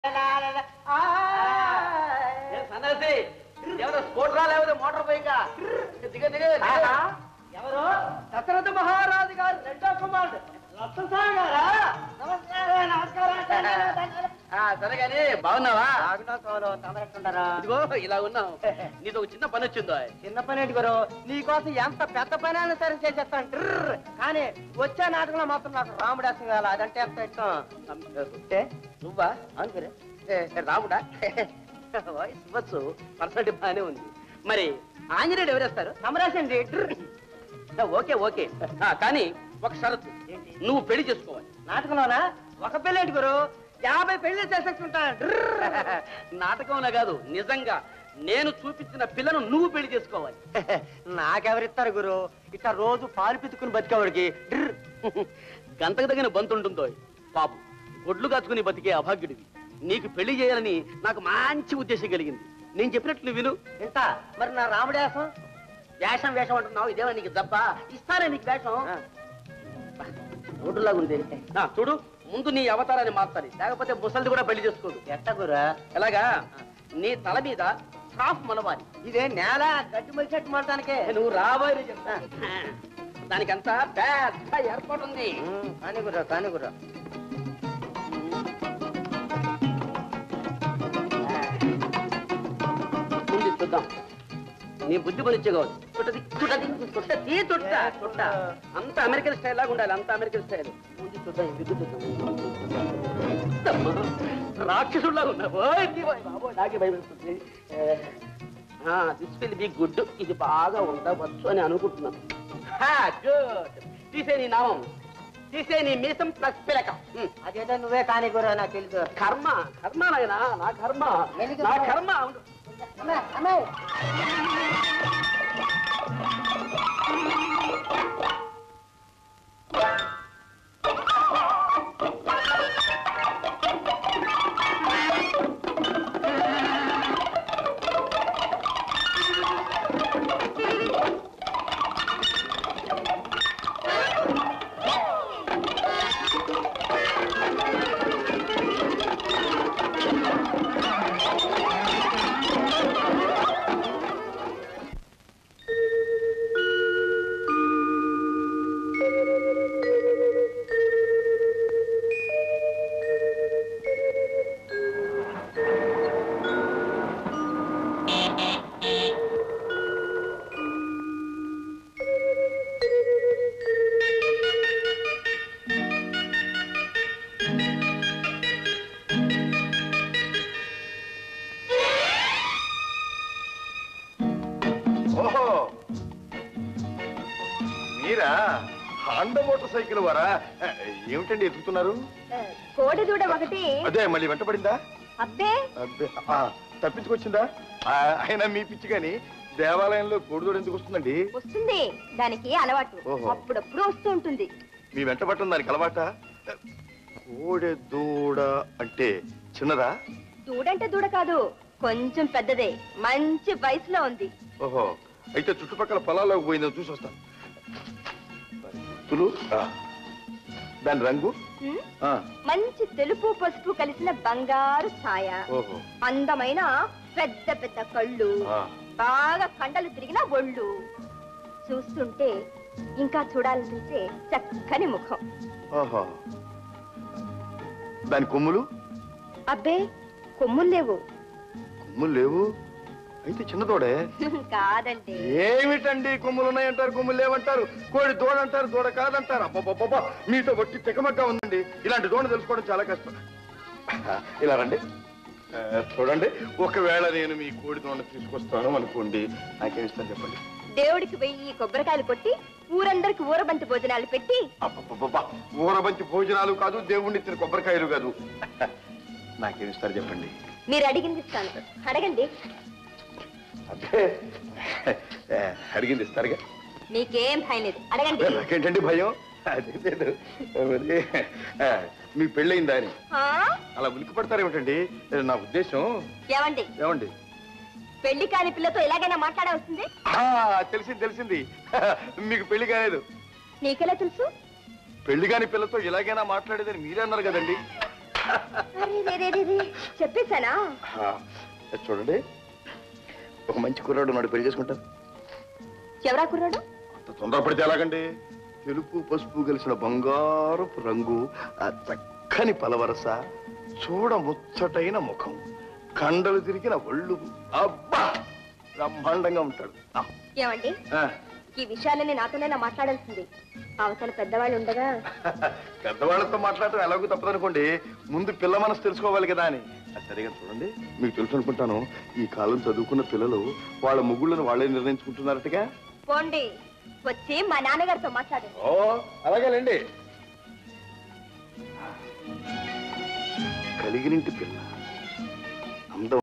ఏ సన్నాసి ఎవరో స్కూటరా లేకపోతే మోటార్ బైకా దిగ దిగ దిగ. ఎవరు దశరథ మహారాజు గారు రెండో కుమారుడు లక్ష్మణ్ గారా నమస్కారం నమస్కారం ఆ, సరే కానీ బాగున్నావా తమరెట్టుంటారా ఇదిగో ఇలా ఉన్నావు నీతో ఒక చిన్న పని వచ్చిందో చిన్న పని ఏంటి గురు నీకోసం ఎంత పెద్ద పని అయినా సరే చేసేస్తాను ట్రర్. కానీ వచ్చే నాటకంలో మాత్రం నాకు రాముడాసం కావాలి అదంటే ఎంత ఇష్టం అంటే నువ్వా అవును సరే ఏ, రాముడా వాయిస్ ఇవ్వచ్చు పర్సనాలిటీ బాగానే ఉంది మరి ఆంజనేయుడు ఎవరేస్తారు సమరాసండి ట్రర్. ఓకే ఓకే ఆ, కానీ ఒక షరతు ఏంటి? నువ్వు పెళ్లి చేసుకోవాలి నాటకంలోనా ఒక పెళ్ళేంటి గురు యాభై పెళ్లి చేసేసుకుంటాను ట్రర్. నాటకంలో కాదు నిజంగా నేను చూపించిన పిల్లను నువ్వు పెళ్లి చేసుకోవాలి నాకెవరిస్తారు గురు ఇట్లా రోజు పాలు పితుకుని బతికేవాడికి ట్రర్. గంతకు తగిన బంతుంటుందో పాపం గొడ్లు కాచుకుని బతికే అభాగ్యుడివి నీకు పెళ్లి చేయాలని నాకు మంచి ఉద్దేశం కలిగింది నేను చెప్పినట్లు నువ్వు విను ఎంత మరి నా రాముడాసం వేషం వేషం అంటున్నావు ఇదేమో నీకు దప్ప ఇస్తానే నీకు వేషం రోడ్డులాగా ఉంది ఆ, చూడు ముందు నీ అవతారాన్ని మార్చాలి లేకపోతే ముసలిది కూడా పెళ్లి చేసుకోదు ఎట్ట గురు ఎలాగా నీ తల మీద సాఫ్ మలవాలి ఇదే నేల గట్టి మలిచెట్టు మాడటానికే నువ్వు రాబోయే చెప్తా దానికంతా పెద్ద ఏర్పాటు ఉంది కాని గురు కాని గురు ముందు చూద్దాం నీ బుద్ధి పనిచ్చే కావచ్చు చుట్టది చుట్టది చుట్టది చుట్ట చుట్ట అంత అమెరికన్ స్టైల్ లాగా ఉండాలి అంత అమెరికన్ స్టైల్ ముందు చూద్దాం ఈ విగ్గు చూద్దాం అమ్మా, రాక్షసుడిలాగా ఉన్నావు ఓయ్, ఇది ఓయ్ బాబోయ్, నాకే భయపడుతుంది దిస్ విల్ బి గుడ్ ఇది బాగా ఉండవచ్చు అని అనుకుంటున్నాను గుడ్ తీసే నీ నామం తీసే నీ మీసం ప్లస్ పిలక ఉమ్. అదేదో నువ్వే కాని గురు నాకు తెలుసు కర్మ కర్మ నాయనా నా కర్మ ఎందుకు? నా కర్మ అవును. ఓహో మీరా హాండ మోటార్ సైకిల్ వారా ఏమిటండి ఎత్తుతున్నారు కోడి దూడ ఒకటి అదే మళ్ళీ వెంట పడిందా అబ్బే అబ్బే, ఆ, తప్పించుకొచ్చిందా ఆ, అయినా మీ పిచ్చి గాని దేవాలయంలో కోడిదోడు ఎందుకు వస్తుందండి వస్తుంది దానికి అలవాటు ఓహో. అప్పుడప్పుడు వస్తూ ఉంటుంది మీ వెంట పట్టడం దానికి అలవాట కోడె దూడ అంటే చిన్నదా దూడంటే దూడ కాదు కొంచెం పెద్దదే మంచి వయసులో ఉంది ఓహో అయితే చుట్టుపక్కల పొలాల్లోకి పోయిందో చూసి వస్తాను తులు ఆ. దాని రంగు ఉమ్, ఆ, మంచి తెలుపు పసుపు కలిసిన బంగారు ఛాయ ఓహో అందమైన పెద్ద పెద్ద కళ్ళు ఆ. బాగా కండలు తిరిగిన ఒళ్ళు చూస్తుంటే ఇంకా చూడాలనిపించే చక్కని ముఖం ఓహో దాని కొమ్ములు అబ్బే కొమ్ములు లేవు కొమ్ములు లేవు అయితే చిన్నదోడే కాదండి ఏమిటండి కొమ్ములు ఉన్నాయంటారు కొమ్ములు లేవంటారు కోడి దూడ అంటారు దూడ కాదంటారు అబ్బబ్బబ్బా మీతో బట్టి తెగమగ్గా ఉందండి ఇలాంటి దూడ తెలుసుకోవడం చాలా కష్టం ఇలా రండి ఆ, చూడండి ఒకవేళ నేను మీ కోడి దూడ తీసుకొస్తాను అనుకోండి నాకేం ఇష్టం చెప్పండి దేవుడికి వెయ్యి కొబ్బరికాయలు కొట్టి ఊరందరికి ఊరబంతి భోజనాలు పెట్టి అబ్బబ్బబ్బా ఊరబంతి భోజనాలు కాదు దేవుణ్ణి తిని కొబ్బరికాయలు కాదు నాకేం ఇస్తారు చెప్పండి మీరు అడిగింది ఇస్తాను అడగండి అదే ఏ, అడిగింది ఇస్తారుగా మీకేం భయం లేదు అడగండి నాకేంటండి భయం అది లేదు మరి, ఆ, మీకు పెళ్ళయిందా అని ఆ? అలా ఉలికి పడతారేమిటండి నా ఉద్దేశం ఏమండి ఏమండి పెళ్లి కాని పిల్లతో ఎలాగైనా మాట్లాడే వస్తుంది ఆ, తెలిసింది తెలిసింది మీకు పెళ్లి కాలేదు నీకెలా తెలుసు పెళ్లి కాని పిల్లతో ఇలాగైనా మాట్లాడేదని మీరే అన్నారు కదండి అరే రే రే రే రే. చెప్పేశానా ఆ, చూడండి ఒక మంచి కుర్రాడు నాడు పెళ్లి చేసుకుంటారు ఎవరా కుర్రాడు అంత తొందరపడితే ఎలాగండి తెలుపు పసుపు కలిసిన బంగారపు రంగు ఆ చక్కని పలవరస చూడ ముచ్చటైన ముఖం కండలు తిరిగిన ఒళ్ళు అబ్బా బ్రహ్మాండంగా ఉంటాడు ఆ, ఏమండి ఆ, ఈ విషయాలన్నీ నాతోనే మాట్లాడాల్సింది అవతల పెద్దవాళ్ళు ఉండగా పెద్దవాళ్ళతో మాట్లాడటం ఎలాగో తప్పదనుకోండి ముందు పిల్ల మనసు తెలుసుకోవాలి కదా అని అది సరిగా చూడండి మీకు తెలుసు అనుకుంటాను ఈ కాలం చదువుకున్న పిల్లలు వాళ్ళ ముగ్గులను వాళ్ళే నిర్ణయించుకుంటున్నారటగా పోండి వచ్చి మా నాన్నగారితో మాట్లాడండి ఓ అలాగేలేండి కలిగినింటి పిల్ల అందం